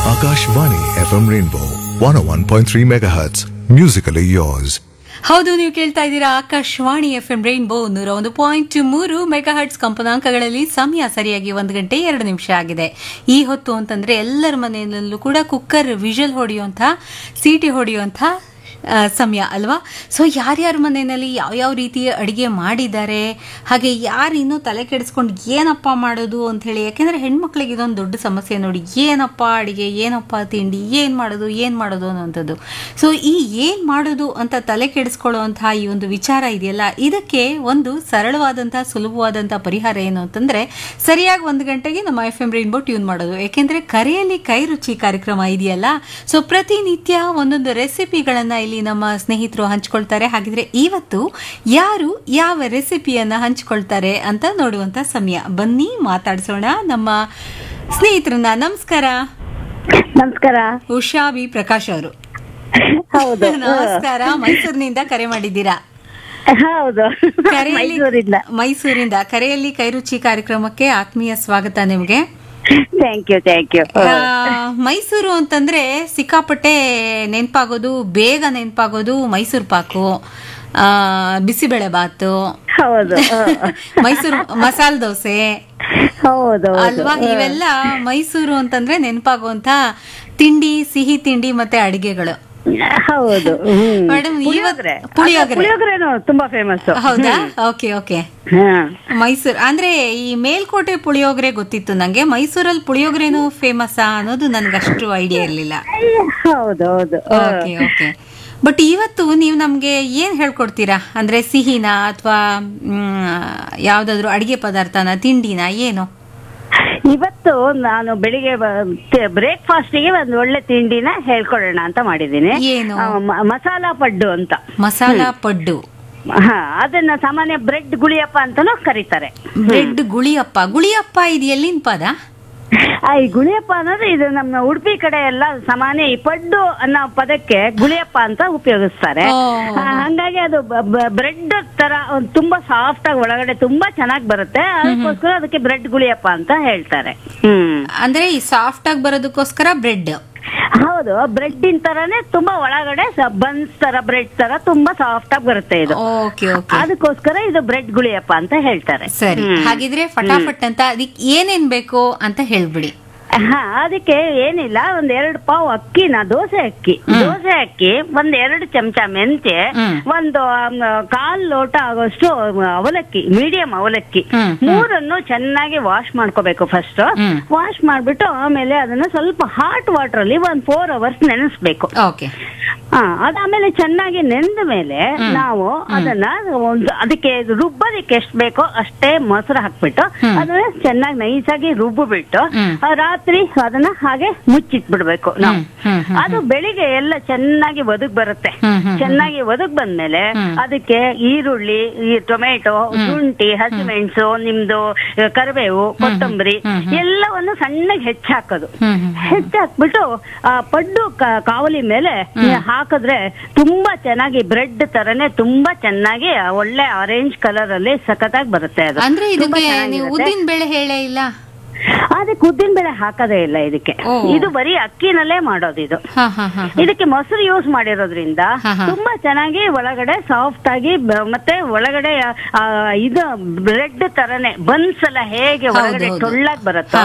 Akashvani FM Rainbow 101.3 MHz. Musically yours. ಹೌದು ನೀವು ಕೇಳ್ತಾ ಇದ್ದೀರಾ ಆಕಾಶವಾಣಿ ಎಫ್ ಎಂ ರೈನ್ಬೋ ನೂರ ಒಂದು ಪಾಯಿಂಟ್ ಮೂರು ಮೆಗಾಹರ್ಟ್ಸ್ ಕಂಪನಾಂಕಗಳಲ್ಲಿ ಸಮಯ ಸರಿಯಾಗಿ ಒಂದು ಗಂಟೆ ಎರಡು ನಿಮಿಷ ಆಗಿದೆ ಈ ಹೊತ್ತು ಅಂತಂದ್ರೆ ಎಲ್ಲರ ಮನೆಯಲ್ಲೂ ಕೂಡ ಕುಕ್ಕರ್ ವಿಷಲ್ ಹೊಡೆಯುವಂಥ ಸೀಟಿ ಹೊಡೆಯುವಂಥ ಆ, ಸಮಯ ಅಲ್ವಾ ಸೊ ಯಾರ್ಯಾರ ಮನೆಯಲ್ಲಿ ಯಾವ್ಯಾವ ರೀತಿಯ ಅಡಿಗೆ ಮಾಡಿದ್ದಾರೆ ಹಾಗೆ ಯಾರು ಇನ್ನೂ ತಲೆ ಕೆಡಿಸ್ಕೊಂಡು ಏನಪ್ಪ ಮಾಡೋದು ಅಂತ ಹೇಳಿ ಯಾಕೆಂದ್ರೆ ಹೆಣ್ಮಕ್ಳಿಗೆ ಇದೊಂದು ದೊಡ್ಡ ಸಮಸ್ಯೆ ನೋಡಿ ಏನಪ್ಪ ಅಡಿಗೆ ಏನಪ್ಪ ತಿಂಡಿ ಏನು ಮಾಡೋದು ಏನು ಮಾಡೋದು ಅನ್ನೋಂಥದ್ದು ಸೊ ಈ ಏನು ಮಾಡೋದು ಅಂತ ತಲೆ ಕೆಡಿಸ್ಕೊಳ್ಳುವಂತಹ ಈ ಒಂದು ವಿಚಾರ ಇದೆಯಲ್ಲ ಇದಕ್ಕೆ ಒಂದು ಸರಳವಾದಂಥ ಸುಲಭವಾದಂಥ ಪರಿಹಾರ ಏನು ಅಂತಂದ್ರೆ ಸರಿಯಾಗಿ ಒಂದು ಗಂಟೆಗೆ ನಮ್ಮ ಎಫ್ ಎಂ ರೈನ್ಬೋ ಟ್ಯೂನ್ ಮಾಡೋದು ಯಾಕೆಂದ್ರೆ ಕರೆಯಲ್ಲಿ ಕೈ ರುಚಿ ಕಾರ್ಯಕ್ರಮ ಇದೆಯಲ್ಲ ಸೊ ಪ್ರತಿನಿತ್ಯ ಒಂದೊಂದು ರೆಸಿಪಿಗಳನ್ನ ಇಲ್ಲಿ ನಮ್ಮ ಸ್ನೇಹಿತರು ಹಂಚ್ಕೊಳ್ತಾರೆ ಹಾಗಿದ್ರೆ ಇವತ್ತು ಯಾರು ಯಾವ ರೆಸಿಪಿಯನ್ನ ಹಂಚ್ಕೊಳ್ತಾರೆ ಅಂತ ನೋಡುವಂತ ಸಮಯ ಬನ್ನಿ ಮಾತಾಡ್ಸೋಣ ನಮ್ಮ ಸ್ನೇಹಿತರನ್ನ ನಮಸ್ಕಾರ ನಮಸ್ಕಾರ ಉಷಾ ವಿ ಪ್ರಕಾಶ್ ಅವರು ಹೌದು ನಮಸ್ಕಾರ ಮೈಸೂರಿನಿಂದ ಕರೆ ಮಾಡಿದ್ದೀರಾ ಹೌದು ಕರೆಯಲ್ಲಿ ಮೈಸೂರಿಂದ ಮೈಸೂರಿಂದ ಕರೆಯಲ್ಲಿ ಕೈರುಚಿ ಕಾರ್ಯಕ್ರಮಕ್ಕೆ ಆತ್ಮೀಯ ಸ್ವಾಗತ ನಿಮಗೆ ಥ್ಯಾಂಕ್ ಯು ಥ್ಯಾಂಕ್ ಯು ಆ, ಮೈಸೂರು ಅಂತಂದ್ರೆ ಸಿಕ್ಕಾಪಟ್ಟೆ ನೆನ್ಪಾಗೋದು ಬೇಗ ನೆನ್ಪಾಗೋದು ಮೈಸೂರು ಪಾಕು ಆ, ಬಿಸಿಬೇಳೆ ಬಾತು ಹೌದು ಮೈಸೂರು ಮಸಾಲೆ ದೋಸೆ ಹೌದು ಅಲ್ವಾ ಇವೆಲ್ಲ ಮೈಸೂರು ಅಂತಂದ್ರೆ ನೆನಪಾಗುವಂತ ತಿಂಡಿ ಸಿಹಿ ತಿಂಡಿ ಮತ್ತೆ ಅಡಿಗೆಗಳು ಹೌದು ಹ್ಮ್. ಮೇಡಮ್ ಪುಳಿಯೋಗರೆ ಪುಳಿಯೋಗರೆ ಪುಳಿಯೋಗರೆನು ತುಂಬಾ ಫೇಮಸ್ ಹೌದಾ ಓಕೆ ಓಕೆ ಮೈಸೂರು ಅಂದ್ರೆ ಈ ಮೇಲ್ಕೋಟೆ ಪುಳಿಯೋಗರೆ ಗೊತ್ತಿತ್ತು ನಂಗೆ ಮೈಸೂರಲ್ಲಿ ಪುಳಿಯೋಗರೆನು ಫೇಮಸ್ಸಾ ಅನ್ನೋದು ನನ್ಗಷ್ಟು ಐಡಿಯಾ ಇರ್ಲಿಲ್ಲ ಹೌದು ಹೌದು ಓಕೆ ಓಕೆ ಬಟ್ ಇವತ್ತು ನೀವು ನಮ್ಗೆ ಏನ್ ಹೇಳ್ಕೊಡ್ತೀರಾ ಅಂದ್ರೆ ಸಿಹಿನಾ ಅಥವಾ ಯಾವ್ದಾದ್ರು ಅಡಿಗೆ ಪದಾರ್ಥನ ತಿಂಡಿನ ಏನು ಇವತ್ತು ನಾನು ಬೆಳಿಗ್ಗೆ ಬ್ರೇಕ್ಫಾಸ್ಟ್ ಗೆ ಒಂದು ಒಳ್ಳೆ ತಿಂಡಿನ ಹೇಳ್ಕೊಡೋಣ ಅಂತ ಮಾಡಿದ್ದೀನಿ ಏನು? ಆ, ಮ- ಮಸಾಲಾ ಪಡ್ಡು ಅಂತ ಮಸಾಲಾ ಪಡ್ಡು ಹಾ ಅದನ್ನ ಸಾಮಾನ್ಯ ಬ್ರೆಡ್ ಗುಳಿಯಪ್ಪ ಅಂತಾನೂ ಕರೀತಾರೆ ಬ್ರೆಡ್ ಗುಳಿಯಪ್ಪ ಗುಳಿಯಪ್ಪ ಇದು ಎಲ್ಲಿನ ಪದ ಆ, ಈ ಗುಳಿಯಪ್ಪ ಅನ್ನೋದು ಇದು ನಮ್ಮ ಉಡುಪಿ ಕಡೆ ಎಲ್ಲ ಸಾಮಾನ್ಯ ಈ ಪಡ್ಡು ಅನ್ನೋ ಪದಕ್ಕೆ ಗುಳಿಯಪ್ಪ ಅಂತ ಉಪಯೋಗಿಸ್ತಾರೆ ಓ. ಆ, ಹಂಗಾಗಿ ಅದು ಬ್ರೆಡ್ ತರ ಒಂದ್ ತುಂಬಾ ಸಾಫ್ಟ್ ಆಗಿ ಒಳಗಡೆ ತುಂಬಾ ಚೆನ್ನಾಗಿ ಬರುತ್ತೆ ಅದಕ್ಕೋಸ್ಕರ ಅದಕ್ಕೆ ಬ್ರೆಡ್ ಗುಳಿಯಪ್ಪ ಅಂತ ಹೇಳ್ತಾರೆ ಹ್ಮ್ ಅಂದ್ರೆ ಈ ಸಾಫ್ಟ್ ಆಗಿ ಬರೋದಕ್ಕೋಸ್ಕರ ಬ್ರೆಡ್ ಹೌದು ಬ್ರೆಡ್ಡಿನ ತರಾನೇ ತುಂಬಾ ಒಳಗಡೆ ಬನ್ಸ್ ತರ ಬ್ರೆಡ್ ತರ ತುಂಬಾ ಸಾಫ್ಟ್ ಆಗಿ ಬರುತ್ತೆ ಇದು ಓಕೆ ಓಕೆ ಅದಕ್ಕೋಸ್ಕರ ಇದು ಬ್ರೆಡ್ ಗುಳಿಯಪ್ಪ ಅಂತ ಹೇಳ್ತಾರೆ ಸರಿ ಹ್ಮ್. ಹಾಗಿದ್ರೆ ಫಟಾಫಟ್ ಅಂತ ಅದಕ್ಕೆ ಏನೇನ್ ಬೇಕು ಅಂತ ಹೇಳ್ಬಿಡಿ ಹಾ ಅದಕ್ಕೆ ಏನಿಲ್ಲ ಒಂದ್ ಎರಡು ಪಾವ್ ಅಕ್ಕಿನ ದೋಸೆ ಅಕ್ಕಿ ದೋಸೆ ಅಕ್ಕಿ ಒಂದ್ ಎರಡು ಚಮಚ ಮೆಂತ್ಯ ಹ್ಮ್. ಒಂದು ಆಮ್, ಕಾಲ್ ಲೋಟ ಆಗೋಷ್ಟು ಅವಲಕ್ಕಿ ಮೀಡಿಯಂ ಅವಲಕ್ಕಿ ಹ್ಮ್, ಹ್ಮ್. ಮೂರನ್ನು ಚೆನ್ನಾಗಿ ವಾಶ್ ಮಾಡ್ಕೋಬೇಕು ಫಸ್ಟ್ ಹ್ಮ್. ವಾಶ್ ಮಾಡ್ಬಿಟ್ಟು ಆಮೇಲೆ ಅದನ್ನ ಸ್ವಲ್ಪ ಹಾಟ್ ವಾಟರ್ ಅಲ್ಲಿ ಒಂದ್ ಫೋರ್ ಅವರ್ಸ್ ನೆನೆಸ್ಬೇಕು ಓಕೆ ಹಾ ಅದಾದ್ಮೇಲೆ ಚೆನ್ನಾಗಿ ನೆಂದ ಮೇಲೆ ನಾವು ಅದನ್ನ ಒಂದು ಅದಕ್ಕೆ ರುಬ್ಬೋದಕ್ಕೆ ಎಷ್ಟು ಬೇಕೋ ಅಷ್ಟೇ ಮೊಸರು ಹಾಕ್ಬಿಟ್ಟು ಹ್ಮ್. ಅದನ್ನ ಚೆನ್ನಾಗಿ ನೈಸಾಗಿ ರುಬ್ಬು ಬಿಟ್ಟು ಹ್ಮ್. ಆ ರಾತ್ರಿ ಅದನ್ನ ಹಾಗೆ ಮುಚ್ಚಿಟ್ಬಿಡ್ಬೇಕು ನಾವು ಹ್ಮ್, ಹ್ಮ್, ಹ್ಮ್, ಅದು ಬೆಳಿಗ್ಗೆ ಎಲ್ಲ ಚೆನ್ನಾಗಿ ಒದಗ್ ಬರುತ್ತೆ ಹ್ಮ್, ಹ್ಮ್, ಚೆನ್ನಾಗಿ ಒದಗ್ ಬಂದ್ಮೇಲೆ ಹ್ಮ್. ಅದಕ್ಕೆ ಈರುಳ್ಳಿ ಈ ಟೊಮೆಟೊ ಶುಂಠಿ ಹಸಿಮೆಣಸು ನಿಮ್ದು ಆ, ಕರಿಬೇವು ಕೊತ್ತಂಬರಿ ಹ್ಮ್, ಹ್ಮ್. ಎಲ್ಲವನ್ನು ಸಣ್ಣಗೆ ಹೆಚ್ಚಾಕೋದು ಹ್ಮ್ ಹ್ಮ್ ಹೆಚ್ಚಾಕ್ಬಿಟ್ಟು ಆ ಪಡ್ಡು ಕ- ಕಾವಲಿ ಮೇಲೆ ಹಾಕಿದ್ರೆ ತುಂಬಾ ಚೆನ್ನಾಗಿ ಬ್ರೆಡ್ ತರನೇ ತುಂಬಾ ಚೆನ್ನಾಗಿ ಆ ಒಳ್ಳೆ ಆರೆಂಜ್ ಕಲರ್ ಅಲ್ಲಿ ಸಖತ್ತಾಗಿ ಬರುತ್ತೆ ಅದು ಅಂದ್ರೆ ತುಂಬಾ ಇದಕ್ಕೆ ನೀವು ಚೆನ್ನಾಗಿರುತ್ತೆ. ಉದ್ದಿನ ಬೇಳೆ ಹೇಳೇ ಇಲ್ಲ ಅದಕ್ಕೆ ಉದ್ದಿನ ಬೇಳೆ ಹಾಕೋದೇ ಇಲ್ಲ ಇದಕ್ಕೆ ಓ. ಇದು ಬರೀ ಅಕ್ಕಿನಲ್ಲೇ ಮಾಡೋದು ಇದು ಹಾ ಹಾ ಹಾ ಇದಕ್ಕೆ ಮೊಸರು ಯೂಸ್ ಮಾಡಿರೋದ್ರಿಂದ ಹಾ, ಹಾ. ತುಂಬಾ ಚೆನ್ನಾಗಿ ಒಳಗಡೆ ಸಾಫ್ಟ್ ಆಗಿ ಬ- ಮತ್ತೆ ಒಳಗಡೆ ಆ, ಇದು ಬ್ರೆಡ್ ತರನೇ ಬನ್ಸ್ ಎಲ್ಲ ಹೇಗೆ ಹೌದು, ಒಳಗಡೆ ಹೌದು. ಟೊಳ್ಳಾಗಿ ಬರುತ್ತೋ